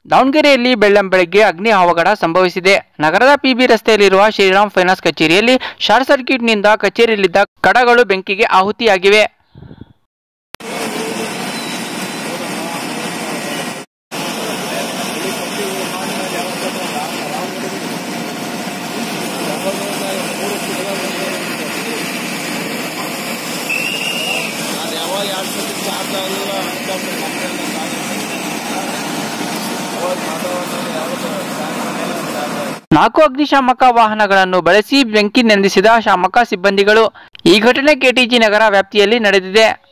ದಾವಣಗೆರೆಯಲ್ಲಿ ಬೆಳ್ಳಂ ಬೆಳಗ್ಗೆ ಅಗ್ನಿ ಅವಘಡ ಸಂಭವಿಸಿದೆ ನಗರದ ಪಿಬಿ ರಸ್ತೆಯಲ್ಲಿರುವ ಶ್ರೀರಾಮ್ ಫೈನಾನ್ಸ್ ಕಚೇರಿಯಲ್ಲಿ ಶಾರ್ಟ್ ಸರ್ಕ್ಯೂಟ್ನಿಂದ ಕಚೇರಿಯಲ್ಲಿದ್ದ ಕಡಗಳು ಬೆಂಕಿಗೆ ಆಹುತಿಯಾಗಿವೆ ನಾಲ್ಕು ಅಗ್ನಿಶಾಮಕ ವಾಹನಗಳನ್ನು ಬಳಸಿ ಬೆಂಕಿ ನಂದಿಸಿದ ಶಾಮಕ ಸಿಬ್ಬಂದಿಗಳು ಈ ಘಟನೆ ಕೆಟಿಜಿ ನಗರ ವ್ಯಾಪ್ತಿಯಲ್ಲಿ ನಡೆದಿದೆ